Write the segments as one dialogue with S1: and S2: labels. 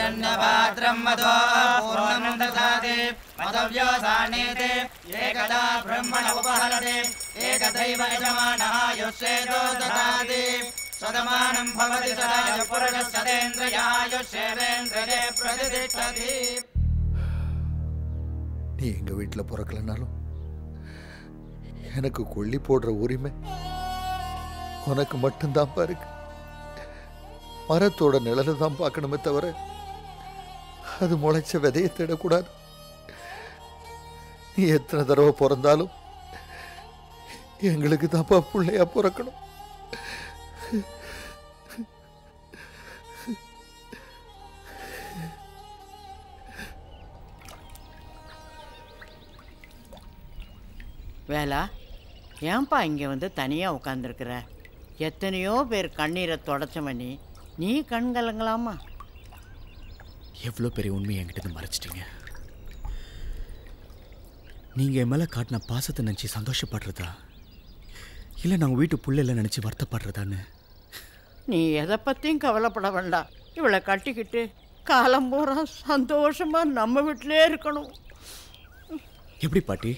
S1: हिरण्यपात्रम् मधो पूर्णम् ददाति मदव्योसानेते एकदा ब्रह्मण उपहरति एकदैव यजमानः युष्येतो ददाति सदमानम् भवति सदा यः पुरुषः सदेन्द्रियायुष्येवेन्द्रिये प्रतिष्ठति
S2: நீ எங்க வீட்டுல பிறக்கலனாலும் எனக்கு கொல்லி போடுற உரிமை உனக்கு மட்டும்தான் இருக்கு மரத்தோட நிழலை தான் பார்க்கணுமே தவிர அது முளைச்ச விதையை தேடக்கூடாது நீ எத்தனை தடவை பிறந்தாலும் எங்களுக்கு தான்ப்பா பிள்ளையா பிறக்கணும்
S3: வேலா ஏன்பா இங்கே வந்து தனியாக உட்காந்துருக்குற எத்தனையோ பேர் கண்ணீரை தொடச்சவன் நீ நீ கண் கலங்கலாமா
S4: எவ்வளோ பெரிய உண்மையை என்கிட்ட இருந்து மறைச்சிட்டீங்க நீங்கள் என் மேலே காட்டின பாசத்தை நினச்சி சந்தோஷப்படுறதா இல்லை நான் உங்கள் வீட்டு புள்ளைல நினச்சி வருத்தப்படுறதான்னு
S3: நீ எதை பற்றியும் கவலைப்பட வேண்டாம் இவளை கட்டிக்கிட்டு காலம் பூரா சந்தோஷமாக நம்ம வீட்டிலே இருக்கணும்
S4: எப்படி பாட்டி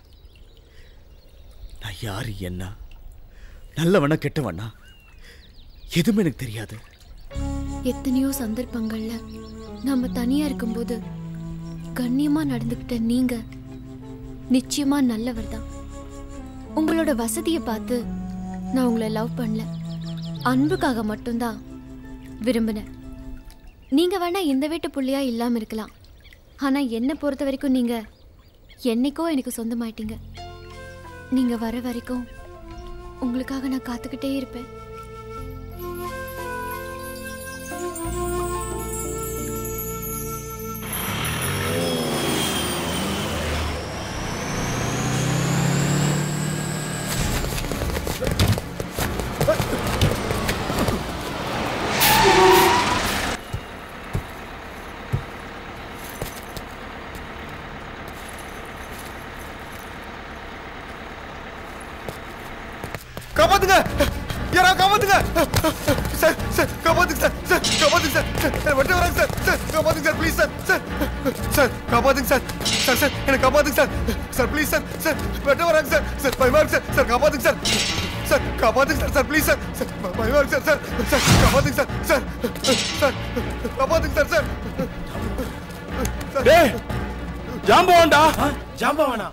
S4: நான் யார் என்ன நல்லவனா கெட்டவனா எதுவுமே எனக்கு தெரியாது
S5: எத்தனையோ சந்தர்ப்பங்கள்ல நம்ம தனியா இருக்கும்போது கண்ணியமா நடந்துக்கிட்ட நீங்க நிச்சயமா நல்லவர் தான் உங்களோட வசதியை பார்த்து நான் உங்களை லவ் பண்ணல அன்புக்காக மட்டும்தான் விரும்பினேன் நீங்க வேணா இந்த வீட்டு புள்ளியா இல்லாம இருக்கலாம் ஆனா என்னை பொறுத்த வரைக்கும் நீங்க என்னைக்கோ எனக்கு சொந்தமாயிட்டீங்க நீங்க வர வரைக்கும் உங்களுக்காக நான் காத்துக்கிட்டே இருப்பேன்
S6: காப்பாத்துங்க யாரா காப்பாத்துங்க சார் சார் காப்பாத்துங்க சார் சார் காப்பாத்துங்க சார் சார் வெட்ட வராங்க சார் சார் காப்பாத்துங்க sir please sir sir sir காப்பாத்துங்க சார் சார் சார் என்ன காப்பாத்துங்க sir sir please sir sir வெட்ட வராங்க சார் சார் பயமா இருக்கு சார் சார் காப்பாத்துங்க சார் சார் காப்பாத்துங்க sir sir please sir sir பயமா இருக்கு சார் சார் சார் காப்பாத்துங்க சார் சார் சார் காப்பாத்துங்க சார் சார்
S7: டேய் ஜாம்பவான்டா ஜாம்பவானா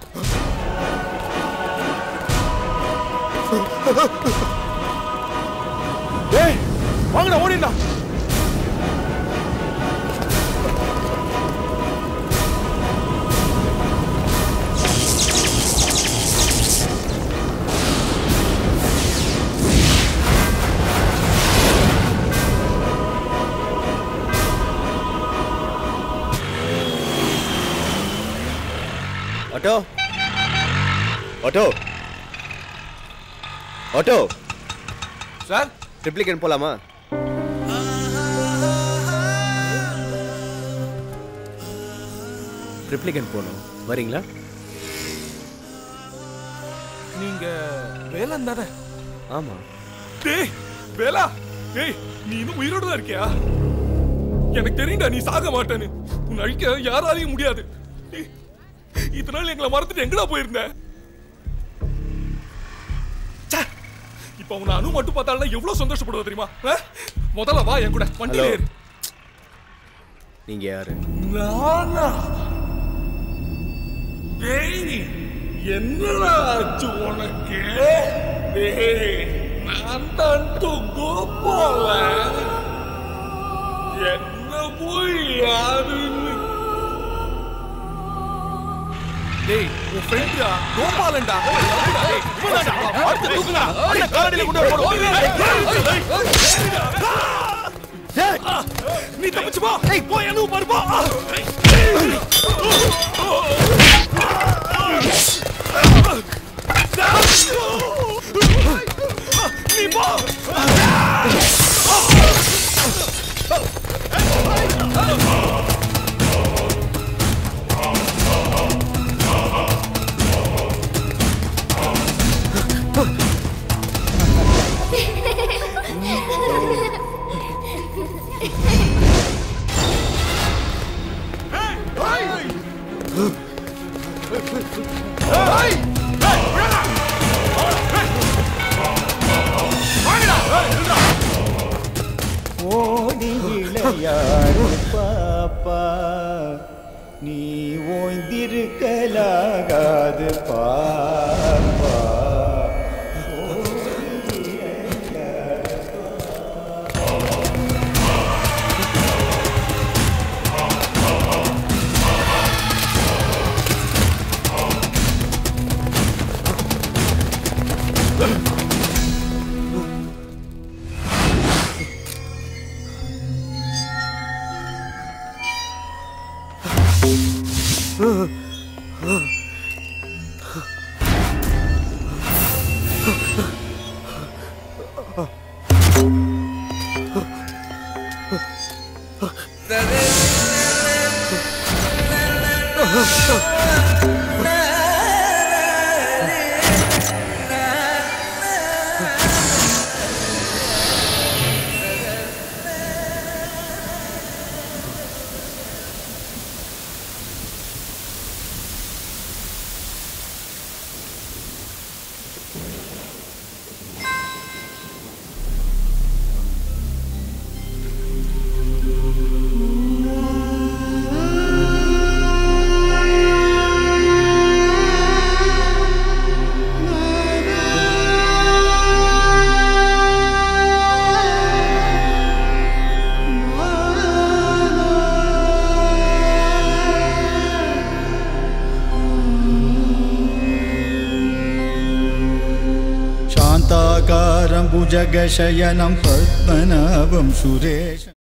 S7: டேய் வாங்கடா ஓடிடா
S8: auto auto auto
S6: sir
S8: Triplicane போலாமா ட்ரிப்ளிகேன் போகணும் வரீங்களா
S7: நீங்க வேலன் தானே
S8: ஆமா
S7: டேய் வேலா டேய் நீ இன்னும் உயிரோட தான் இருக்கியா எனக்கு தெரியும்டா நீ சாக மாட்டேன்னு உன்னை அழிக்க யாராலையும் முடியாது டேய், இத்தனை நாள் எங்களை மறந்துட்டு எங்கடா போயிருந்த ச்சே, இப்ப உன்னை அணு மட்டும் பார்த்தாலும் எவ்வளவு சந்தோஷப்படுவா தெரியுமா ஆ? முதல்ல வா என் கூட வண்டியில
S8: Hello.
S7: ஏறு
S8: நீங்க யாரு
S7: நானா டேய் என்னடா ஆச்சு உனக்கு டேய் நான் தான் கோபால என்ன போய் யாருன்னு டேய் உன் ஃப்ரெண்டா கோபாலன்டா டேய் இவன்தான்டா. அடுத்து தூக்குடா. அவனை காலடியில கொண்டு வர போறோம். டேய், நீ தப்பிச்சு போ போய் அனு பாரு போ நீ போ
S9: ஓடி விளையாடு பாப்பா நீ ஓய்ந்திருக்கலாகாது பாப்பா शान्ताकारं भुजगशयनं पद्मनाभं सुरेश